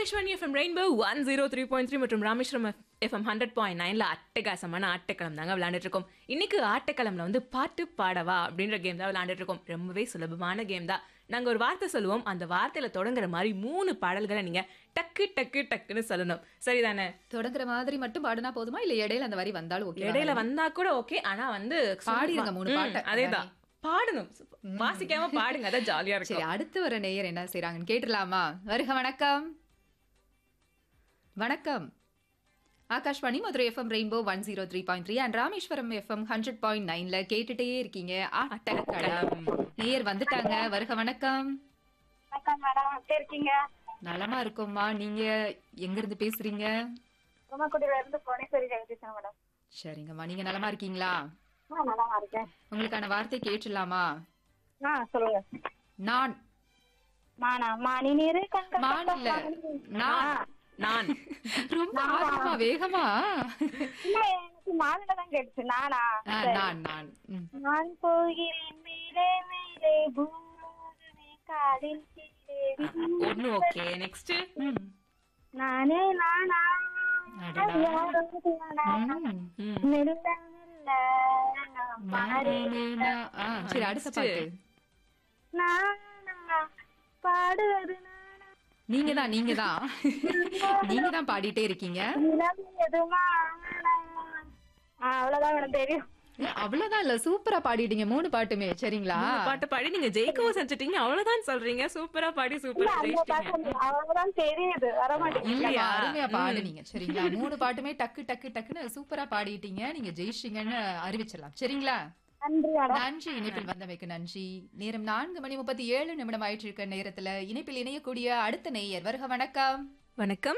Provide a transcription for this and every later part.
Akashvani FM rainbow one zero three point three மற்றும் Rameswaram FM hundred point நைன்ல அட்டகாசமான ஆட்டக்களம் தாங்க விளையாண்டுட்டு இருக்கோம் இன்னைக்கு ஆட்டக்களம்ல வந்து பாட்டு பாடவா அப்படின்ற கேம் தான் விளையாண்டுட்டு இருக்கோம் ரொம்பவே சுலபமான கேம் தான் நாங்க ஒரு வார்த்தை சொல்லுவோம் அந்த வார்த்தையில தொடங்குற மாதிரி மூணு பாடல்களை நீங்க டக்கு டக்கு டக்குன்னு சொல்லணும் சரிதானே தொடங்குற மாதிரி மட்டும் பாடுனா போதுமா இல்ல இடையில அந்த வரி வந்தாலும் ஓகே இடையில வந்தா கூட ஓகே ஆனா வந்து பாடிருங்க மூணு ம், பாட்டை. அதேதான் பாடணும் வாசிக்காம பாடுங்க அதான் ஜாலியா சரி இருக்கும் அடுத்து வர நேயர் என்ன செய்றாங்கன்னு கேட்டுடலாமா வருக வணக்கம் வணக்கம் Akashvani Madurai FM rainbow one zero three point three and Rameswaram FM hundred point நைன்ல கேட்டுட்டே இருக்கீங்க ஆட்டக்களம் நேயர் வந்துட்டாங்க வருக வணக்கம் வணக்கம் மேடம் எப்படி இருக்கீங்க நலமா இருக்கோம்மா நீங்க எங்க இருந்து பேசுறீங்க உமாக்குடியில இருந்து புவனேஸ்வரி ஜெகதீசன் மேடம் சரிங்கம்மா நீங்க நலமா இருக்கீங்களா ஆ நல்லா இருக்கேன் உங்களுக்கான வார்த்தை கேட்டுடலாமா ஆ சொல்லுங்க நான் மானா மானி நீரு கண்கள் மான் இல்ல நான் நான் ரொம்ப ஆர்வமா வேகமா இல்ல எனக்கு மானில தான் கேட்டுச்சு நானா ஆ, நான் நான் ம். நான் போகிறேன் மேலே மேலே பூமி காலில் கீழே ஒண்ணு ஓகே நெக்ஸ்ட் ம். நானே நானா அடடா. யாரோடு நானா? ம். மெல்ல மெல்ல பாடு மாறேனா. ஆ, சரி அடுத்த பாட்டு நானா பாடுவது நானா நீங்க தான் நீங்க தான் நீங்க தான் பாடிட்டே இருக்கீங்க நிலம் எதுமா ஆ அவ்வளவுதான் எனக்கு தெரியும் ஏ, அவ்வளவுதான் இல்ல சூப்பரா பாடிட்டீங்க மூணு பாட்டுமே சரிங்களா மூணு பாட்டு பாடி நீங்க ஜெயிக்கவும் செஞ்சுட்டீங்க அவ்வளவுதான் சொல்றீங்க சூப்பரா பாடி சூப்பரா அந்த ஜெயிச்சிட்டீங்க பாட்டு அவ்வளவுதான் தெரியுது வர மாட்டேங்குது இல்லையா இல்லையா? அருமையா ம். பாடுனீங்க சரிங்களா மூணு பாட்டுமே டக்கு டக்கு டக்குன்னு சூப்பரா பாடிட்டீங்க நீங்க ஜெயிச்சிங்கன்னு அறிவிச்சிடலாம் சரிங்களா நன்றி மேடம் நன்றி இணைப்பில் வந்தமைக்கு நன்றி நேரம் நான்கு மணி முப்பத்தி ஏழு நிமிடம் ஆயிட்டு இருக்க நேரத்துல இணைப்பில் இணையக்கூடிய அடுத்த நேயர் வருக வணக்கம் வணக்கம்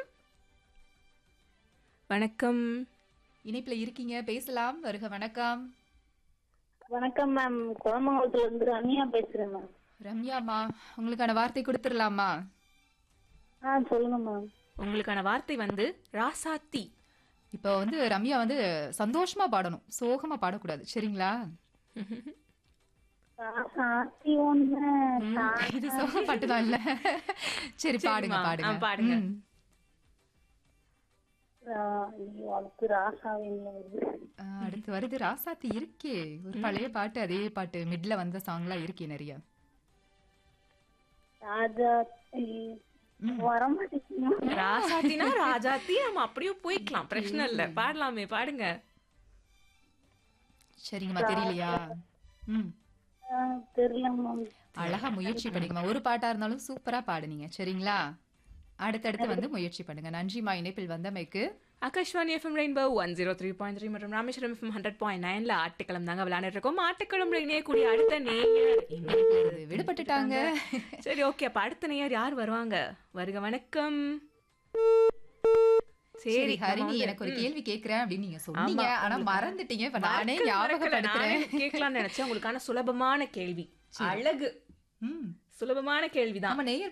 வணக்கம் இணைப்புல இருக்கீங்க பேசலாம் வருக வணக்கம் வணக்கம் மேம் குளமங்கலத்துல இருந்து ரம்யா பேசுறேன் மேம் ரம்யாமா உங்களுக்கான வார்த்தை கொடுத்துடலாமா ஆ சொல்லுங்க மேம் உங்களுக்கான வார்த்தை வந்து ராசாத்தி இப்போ வந்து ரம்யா வந்து சந்தோஷமா பாடணும் சோகமா பாடக்கூடாது சரிங்களா சாத்தி ஒண்ணு இது சோக பாட்டு தான் இல்ல சரி பாடுங்க சரிம்மா. பாடுங்க ஆ, பாடுங்க. ம். அவளுக்கு ராசாவின் வருது ஆ, அடுத்து வருது ராசாத்தி இருக்கே ஒரு பழைய பாட்டு அதே பாட்டு மிட்ல வந்த சாங்லாம் இருக்கே நிறைய ராஜா வர மாட்டேங்குது ராசாத்தினா ராஜாத்தி நம்ம அப்படியே போய்க்கலாம் பிரச்சனை இல்ல பாடலாமே பாடுங்க சரிங்கம்மா தெரியலையா ம் தெரியல மேம் அழகா முயற்சி பண்ணுங்கம்மா ஒரு பாட்டா இருந்தாலும் சூப்பரா பாடுனீங்க சரிங்களா அடுத்தடுத்து வந்து முயற்சி பண்ணுங்க நன்றிமா இணைப்பில் வந்தமைக்கு Akashvani FM rainbow one zero three point three மற்றும் ராமேஸ்வரம் எஃப்எம் ஹண்ட்ரட் பாயிண்ட் நைன்ல ஆட்டுக்களம் தாங்க விளையாண்டுட்டு இருக்கோம் ஆட்டுக்களம்ல இணையக்கூடிய அடுத்த நேயர் இது விடுபட்டுட்டாங்க சரி ஓகே அப்ப அடுத்த நேயர் யார் வருவாங்க வருக வணக்கம் சரி சரி ஹரிணி எனக்கு ஒரு கேள்வி கேக்குறேன் அப்படின்னு நீங்க சொன்னீங்க ஆமா, ஆனா உங்களுக்கு மறந்துட்டீங்க இப்ப நானே மறக்கல, மறக்கல. ஞாபகப்படுத்துறேன் நானே கேட்கலாம்னு நினைச்சேன் உங்களுக்கான சுலபமான கேள்வி அழகு ம் சுலபமான கேள்விதான் நம்ம நேயர்